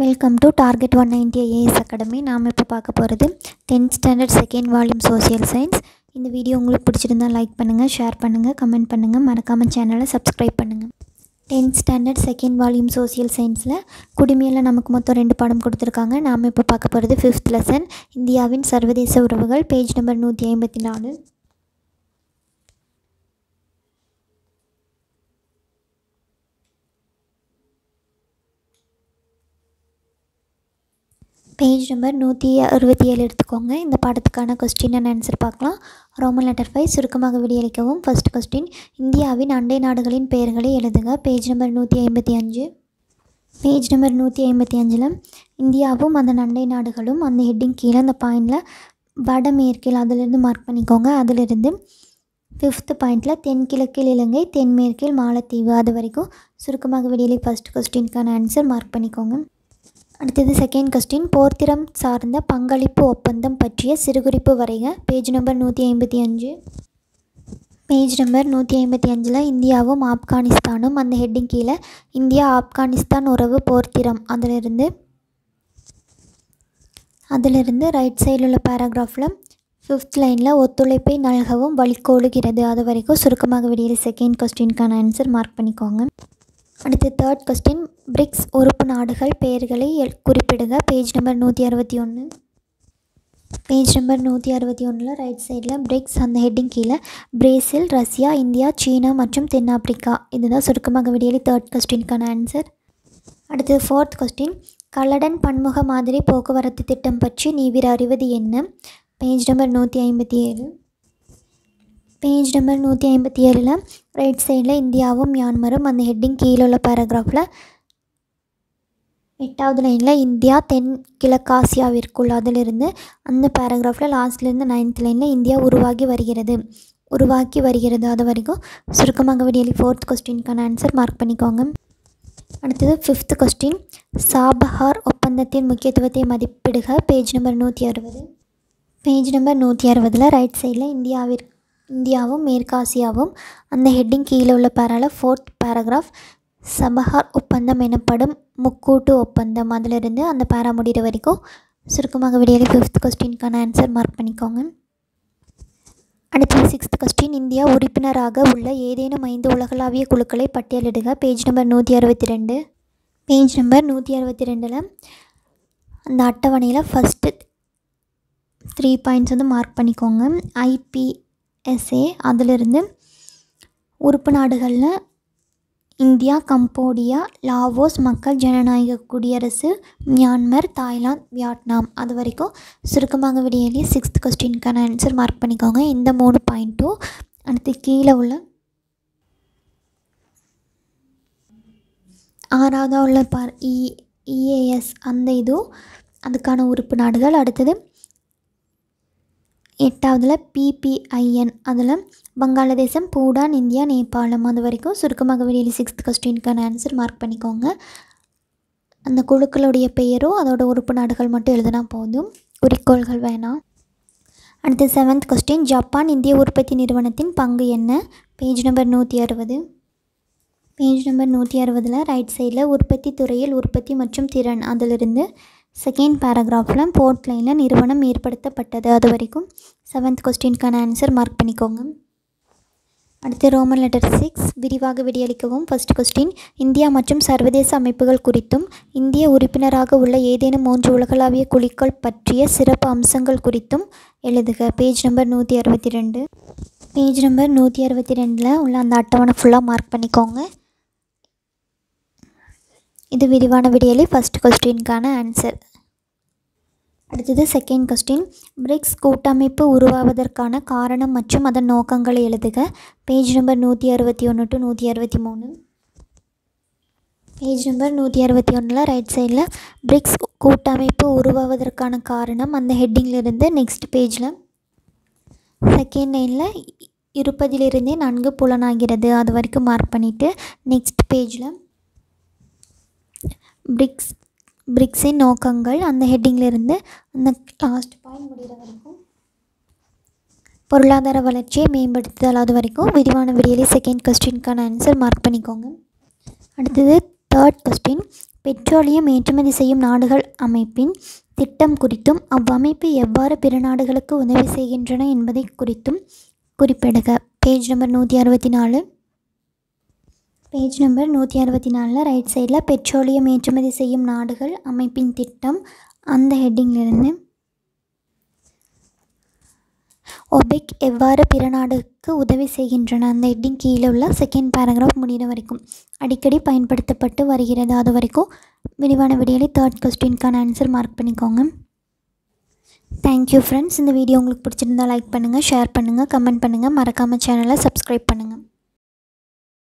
welcome to target one ninety AS academy நாம் இப்போ பார்க்க போகிறது tenth standard second volume social science இந்த வீடியோ உங்களுக்கு பிடிச்சிருந்தா லைக் பண்ணுங்கள் ஷேர் பண்ணுங்கள் கமெண்ட் பண்ணுங்கள் மறக்காமல் சேனலை சப்ஸ்கிரைப் பண்ணுங்கள் tenth standard second volume social சயின்ஸில் குடிமையில் நமக்கு மொத்தம் ரெண்டு பாடம் கொடுத்துருக்காங்க நாம் இப்போ பார்க்க போகிறது ஃபிஃப்த் லெசன் இந்தியாவின் சர்வதேச உறவுகள் பேஜ் நம்பர் நூற்றி ஐம்பத்தி நாலு பேஜ் நம்பர் நூற்றி அறுபத்தி ஏழு எடுத்துக்கோங்க இந்த பாடத்துக்கான கொஸ்டின் அண்ட் ஆன்சர் பார்க்கலாம் ரோமன் லெட்டர் ஃபைவ் சுருக்கமாக விடியளிக்கவும் ஃபர்ஸ்ட் கொஸ்டின் இந்தியாவின் அண்டை நாடுகளின் பெயர்களை எழுதுக பேஜ் நம்பர் நூற்றி ஐம்பத்தி அஞ்சு பேஜ் நம்பர் நூற்றி ஐம்பத்தி அஞ்சில் இந்தியாவும் அதன் அண்டை நாடுகளும் அந்த ஹெட்டிங் கீழே அந்த பாயிண்டில் வடமேற்கில் அதிலிருந்து மார்க் பண்ணிக்கோங்க அதிலிருந்து ஃபிஃப்த் பாயிண்டில் தென்கிழக்கில் இலங்கை தென்மேற்கில் மாலத்தீவு அது வரைக்கும் சுருக்கமாக விடியலை ஃபஸ்ட் கொஸ்டினுக்கான ஆன்சர் மார்க் பண்ணிக்கோங்க அடுத்தது செகண்ட் கொஸ்டின் போர்த்திரம் சார்ந்த பங்களிப்பு ஒப்பந்தம் பற்றிய சிறுகுறிப்பு வரைக பேஜ் நம்பர் நூற்றி ஐம்பத்தி அஞ்சு பேஜ் நம்பர் நூற்றி ஐம்பத்தி அஞ்சில் இந்தியாவும் ஆப்கானிஸ்தானும் அந்த ஹெட்டிங் கீழே இந்தியா ஆப்கானிஸ்தான் உறவு போர்த்திரம் அதிலிருந்து அதிலிருந்து ரைட் சைடில் உள்ள பேராகிராஃபில் ஃபிஃப்த் லைனில் ஒத்துழைப்பை நல்கவும் வழிகோலுகிறது அது வரைக்கும் சுருக்கமாக விடியல செகண்ட் கொஸ்டினுக்கான ஆன்சர் மார்க் பண்ணிக்கோங்க அடுத்து தேர்ட் கொஸ்டின் பிரிக்ஸ் உறுப்பு நாடுகள் பெயர்களை எல் குறிப்பிடுக பேஜ் நம்பர் நூற்றி அறுபத்தி ஒன்று பேஜ் நம்பர் நூற்றி அறுபத்தி ஒன்றில் ரைட் சைடில் பிரிக்ஸ் அந்த ஹெட்டிங் கீழே பிரேசில் ரஷ்யா இந்தியா சீனா மற்றும் தென்னாப்பிரிக்கா இதுதான் சுருக்கமாக விடியலி தேர்ட் கொஸ்டினுக்கான ஆன்சர் அடுத்தது ஃபோர்த் கொஸ்டின் கல்லடன் பன்முக மாதிரி போக்குவரத்து திட்டம் பற்றி நீவிர அறிவது என்ன பேஜ் நம்பர் நூற்றி ஐம்பத்தி ஏழு பேஜ் நம்பர் நூற்றி ஐம்பத்தி ஏழில் ரைட் சைடில் இந்தியாவும் மியான்மரும் அந்த ஹெட்டிங் கீழே உள்ள பேராகிராஃபில் எட்டாவது லைனில் இந்தியா தென் கிழக்காசியாவிற்குள் அதிலிருந்து அந்த பேராகிராஃபில் லாஸ்ட்லேருந்து நைன்த் லைனில் இந்தியா உருவாகி வருகிறது உருவாக்கி வருகிறது அது வரைக்கும் சுருக்கமாக விடியலி ஃபோர்த் கொஸ்டினுக்கான ஆன்சர் மார்க் பண்ணிக்கோங்க அடுத்தது ஃபிஃப்த் கொஸ்டின் சாபஹார் ஒப்பந்தத்தின் முக்கியத்துவத்தை மதிப்பிடுக பேஜ் நம்பர் நூற்றி அறுபது பேஜ் நம்பர் நூற்றி அறுபதில் ரைட் சைடில் இந்தியாவிற்கு இந்தியாவும் மேற்காசியாவும் அந்த ஹெட்டிங் கீழே உள்ள பேரால ஃபோர்த் பேராகிராஃப் சபஹார் ஒப்பந்தம் எனப்படும் முக்கூட்டு ஒப்பந்தம் அதிலிருந்து அந்த பேரா முடிகிற வரைக்கும் சுருக்கமாக விடியலை ஃபிஃப்த் கொஸ்டினுக்கான ஆன்சர் மார்க் பண்ணிக்கோங்க அடுத்தது சிக்ஸ்த் கொஸ்டின் இந்தியா உறுப்பினராக உள்ள ஏதேனும் ஐந்து உலகளாவிய குழுக்களை பட்டியலிடுக பேஜ் நம்பர் நூற்றி அறுபத்தி ரெண்டு பேஜ் நம்பர் நூற்றி அறுபத்தி ரெண்டில் அந்த அட்டவணையில் ஃபஸ்ட்டு த்ரீ பாயிண்ட்ஸ் வந்து மார்க் பண்ணிக்கோங்க ஐபிஎஸ்ஏ அதிலிருந்து உறுப்பு நாடுகளில் இந்தியா கம்போடியா லாவோஸ் மக்கள் ஜனநாயக குடியரசு மியான்மர் தாய்லாந்து வியட்நாம் அது வரைக்கும் சுருக்கமாக விடியலி சிக்ஸ்த் கொஸ்டினுக்கான ஆன்சர் மார்க் பண்ணிக்கோங்க இந்த மூணு பாயிண்ட்டும் அடுத்து கீழே உள்ள ஆறாவதாக உள்ள பார் இ இஏஎஸ் அந்த இதுவும் அதுக்கான உறுப்பு நாடுகள் அடுத்தது எட்டாவதில் பிபிஐஎன் அதில் வங்காளதேசம் பூடான் இந்தியா நேபாளம் அது வரைக்கும் சுருக்கமாக வெளியில் சிக்ஸ்த் கொஸ்டினுக்கான ஆன்சர் மார்க் பண்ணிக்கோங்க அந்த குழுக்களுடைய பெயரும் அதோட உறுப்பு நாடுகள் மட்டும் எழுதினா போதும் குறிக்கோள்கள் வேணாம் அடுத்து செவன்த் கொஸ்டின் ஜப்பான் இந்திய உற்பத்தி நிறுவனத்தின் பங்கு என்ன பேஜ் நம்பர் நூற்றி அறுபது பேஜ் நம்பர் நூற்றி அறுபதில் ரைட் சைடில் உற்பத்தி துறையில் உற்பத்தி மற்றும் திறன் அதிலிருந்து செகண்ட் பேராகிராஃபில் போர்ட் லைனில் நிறுவனம் ஏற்படுத்தப்பட்டது அது வரைக்கும் செவன்த் கொஸ்டினுக்கான ஆன்சர் மார்க் பண்ணிக்கோங்க அடுத்து ரோமன் லெட்டர் சிக்ஸ் விரிவாக விடியளிக்கவும் ஃபர்ஸ்ட் கொஸ்டின் இந்தியா மற்றும் சர்வதேச அமைப்புகள் குறித்தும் இந்திய உறுப்பினராக உள்ள ஏதேனும் மூன்று உலகளாவிய குழுக்கள் பற்றிய சிறப்பு அம்சங்கள் குறித்தும் எழுதுக பேஜ் நம்பர் நூற்றி அறுபத்தி ரெண்டு பேஜ் நம்பர் நூற்றி அறுபத்தி ரெண்டில் உள்ள அந்த அட்டவணை ஃபுல்லாக மார்க் பண்ணிக்கோங்க இது விரிவான விடியலி ஃபஸ்ட் கொஸ்டினுக்கான ஆன்சர் அடுத்தது செகண்ட் கொஸ்டின் பிரிக்ஸ் கூட்டமைப்பு உருவாவதற்கான காரணம் மற்றும் அதன் நோக்கங்களை எழுதுக பேஜ் நம்பர் நூற்றி அறுபத்தி ஒன்று டு நூற்றி அறுபத்தி மூணு பேஜ் நம்பர் நூற்றி அறுபத்தி ஒன்றில் ரைட் சைடில் பிரிக்ஸ் கூட்டமைப்பு உருவாவதற்கான காரணம் அந்த ஹெட்டிங்கிலிருந்து நெக்ஸ்ட் பேஜில் செகண்ட் லைனில் இருப்பதிலிருந்தே நன்கு புலனாகிறது அது வரைக்கும் மார்க் பண்ணிவிட்டு நெக்ஸ்ட் பேஜில் பிரிக்ஸ் பிரிக்ஸின் நோக்கங்கள் அந்த ஹெட்டிங்கிலிருந்து அந்த லாஸ்ட் பாயிண்ட் முடிகிற வரைக்கும் பொருளாதார வளர்ச்சியை மேம்படுத்துதல் அது வரைக்கும் விரிவான விடியலி செகண்ட் கொஸ்டினுக்கான ஆன்சர் மார்க் பண்ணிக்கோங்க அடுத்தது தேர்ட் கொஸ்டின் பெட்ரோலியம் ஏற்றுமதி செய்யும் நாடுகள் அமைப்பின் திட்டம் குறித்தும் அவ்வமைப்பு எவ்வாறு பிற நாடுகளுக்கு உதவி செய்கின்றன என்பதை குறித்தும் குறிப்பிடுக பேஜ் நம்பர் நூற்றி அறுபத்தி நாலு பேஜ் நம்பர் நூற்றி அறுபத்தி நாலில் ரைட் சைடில் பெட்ரோலியம் ஏற்றுமதி செய்யும் நாடுகள் அமைப்பின் திட்டம் அந்த ஹெட்டிங்கிலிருந்து ஒபெக் எவ்வாறு பிற நாடுக்கு உதவி செய்கின்றன அந்த ஹெட்டிங் கீழே உள்ள செகண்ட் பேராகிராஃப் முடிகிற வரைக்கும் அடிக்கடி பயன்படுத்தப்பட்டு வருகிறது அது வரைக்கும் விரிவான விடியலை தேர்ட் கொஸ்டினுக்கான ஆன்சர் மார்க் பண்ணிக்கோங்க தேங்க்யூ ஃப்ரெண்ட்ஸ் இந்த வீடியோ உங்களுக்கு பிடிச்சிருந்தா லைக் பண்ணுங்கள் ஷேர் பண்ணுங்கள் கமெண்ட் பண்ணுங்கள் மறக்காமல் சேனலை சப்ஸ்கிரைப் பண்ணுங்கள்